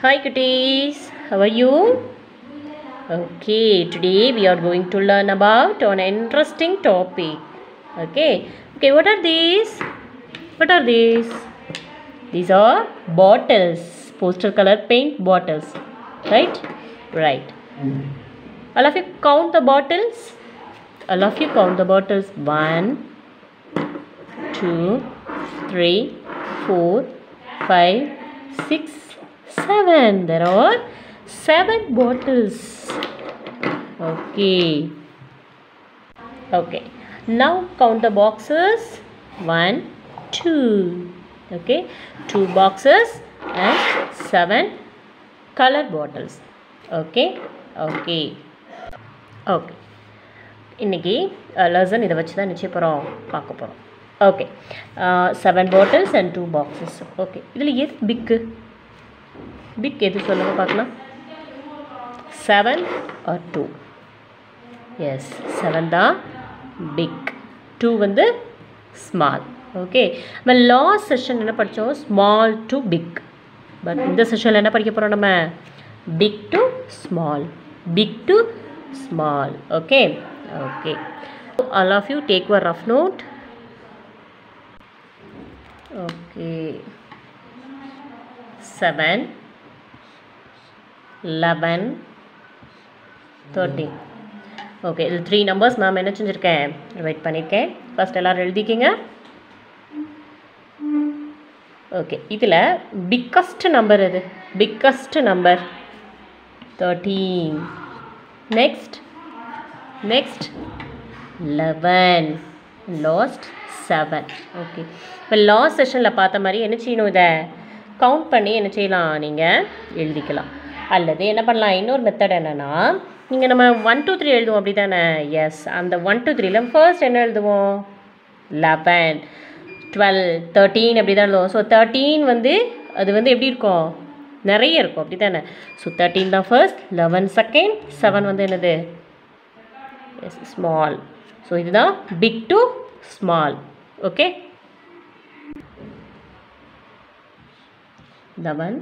Hi cuties, how are you? Okay, today we are going to learn about an interesting topic. Okay, okay, what are these? What are these? These are bottles, poster color paint bottles, right? Right. All of you count the bottles. All of you count the bottles. One, two, three, four, five, six, seven. There are seven bottles. Okay. Okay. Now count the boxes. One, two. Okay. Two boxes and seven color bottles. Okay. Okay. Okay. இன்னைக்கு lesson இதை வச்சு தான் நிச்சயம் போகிறோம் பார்க்க போகிறோம் okay seven bottles and two boxes okay இதில் எது பிக்கு பிக் எது சொல்லுங்க பார்க்கலாம் seven or two yes seven தான் பிக் டூ வந்து ஸ்மால் ஓகே நம்ம லாஸ்ட் செஷன் என்ன படித்தோம் ஸ்மால் டு பிக் பட் இந்த செஷனில் என்ன படிக்க போகிறோம் நம்ம big to small big to small okay okay all of you take a rough note okay 7 11 13 okay இது த்ரீ நம்பர்ஸ் மேம் என்ன செஞ்சுருக்கேன் ரைட் பண்ணியிருக்கேன் ஃபஸ்ட் எல்லோரும் எழுதிக்கிங்க ஓகே இதில் பிக்கஸ்ட் நம்பர் எது biggest number thirteen next next eleven last seven okay இப்போ last செஷனில் பார்த்த மாதிரி என்ன செய்யணும் இதை கவுண்ட் பண்ணி என்ன செய்யலாம் நீங்கள் எழுதிக்கலாம் அல்லது என்ன பண்ணலாம் இன்னொரு மெத்தட் என்னென்னா நீங்கள் நம்ம ஒன் டூ த்ரீ எழுதுவோம் அப்படி தானே எஸ் அந்த ஒன் டூ த்ரீல ஃபர்ஸ்ட் என்ன எழுதுவோம் லெவன் டுவெல் தேர்ட்டீன் அப்படி தான் எழுதுவோம் ஸோ தேர்ட்டீன் வந்து அது வந்து எப்படி இருக்கும் நிறைய இருக்கும் அப்படி தானே ஸோ தேர்ட்டீன் தான் ஃபர்ஸ்ட் லெவன் செகண்ட் செவன் வந்து என்னது எஸ் ஸ்மால் ஸோ இதுதான் big to small okay eleven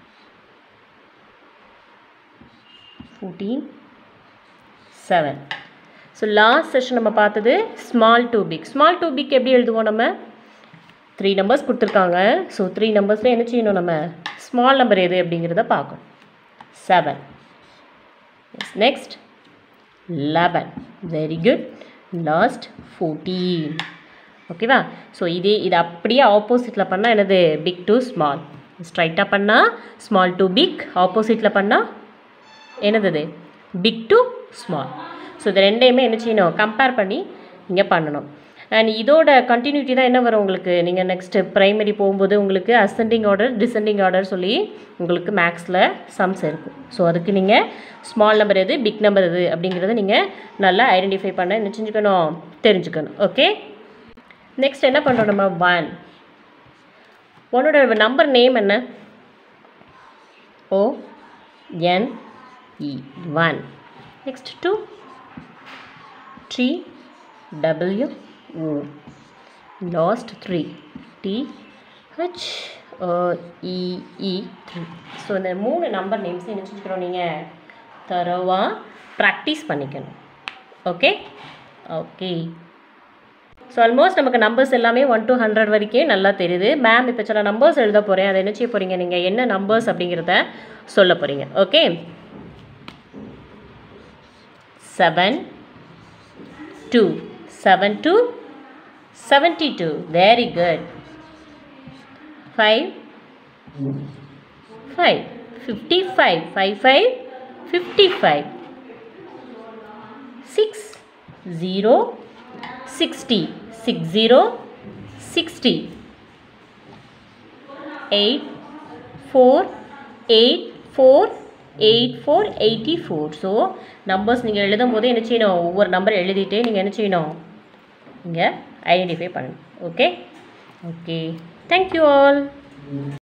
fourteen seven so last session நம்ம பார்த்தது small to big small to big எப்படி எழுதுவோம் நம்ம த்ரீ நம்பர்ஸ் கொடுத்துருக்காங்க ஸோ த்ரீ நம்பர்ஸில் என்ன செய்யணும் நம்ம ஸ்மால் நம்பர் எது அப்படிங்கிறத பார்க்கணும் seven yes next eleven very good last fourteen ஓகேவா ஸோ இதே இது அப்படியே ஆப்போசிட்டில் பண்ணால் என்னது பிக் டு ஸ்மால் ஸ்ட்ரைட்டாக பண்ணால் ஸ்மால் டு பிக் ஆப்போசிட்டில் பண்ணால் என்னது பிக் டு ஸ்மால் ஸோ இது ரெண்டையுமே என்ன செய்யணும் கம்பேர் பண்ணி இங்கே பண்ணணும் அண்ட் இதோட கண்டினியூட்டி தான் என்ன வரும் உங்களுக்கு நீங்கள் நெக்ஸ்ட்டு ப்ரைமரி போகும்போது உங்களுக்கு அசெண்டிங் ஆர்டர் டிசெண்டிங் ஆர்டர் சொல்லி உங்களுக்கு மேக்ஸில் சம்ஸ் இருக்கும் ஸோ அதுக்கு நீங்கள் ஸ்மால் நம்பர் எது பிக் நம்பர் எது அப்படிங்கிறத நீங்கள் நல்லா ஐடென்டிஃபை பண்ண என்ன செஞ்சுக்கணும் தெரிஞ்சுக்கணும் ஓகே நெக்ஸ்ட் என்ன பண்ணுறோம் நம்ம ஒன் உன்னோட நம்பர் நேம் என்ன O N E one next two T W O last three T H E E three so இந்த மூணு நம்பர் நேம்ஸ் என்ன செஞ்சுக்கிறோம் நீங்கள் தரவாக ப்ராக்டிஸ் பண்ணிக்கணும் ஓகே ஓகே ஸோ ஆல்மோஸ்ட் நமக்கு நம்பர்ஸ் எல்லாமே ஒன் டு ஹண்ட்ரட் வரைக்கும் நல்லா தெரியுது மேம் இப்போ சில நம்பர்ஸ் எழுத போகிறேன் அதை என்ன செய்ய போகிறீங்க நீங்கள் என்ன நம்பர்ஸ் அப்படிங்கிறத சொல்ல போகிறீங்க okay seven two seven two seventy two very good five five fifty five five five fifty five six zero sixty six zero sixty eight four eight four eight four eighty four so numbers நீங்கள் எழுதும் போது என்ன செய்யணும் ஒவ்வொரு number எழுதிட்டு நீங்கள் என்ன செய்யணும் இங்கே ஐடென்டிஃபை பண்ணணும் ஓகே ஓகே தேங்க்யூ ஆல்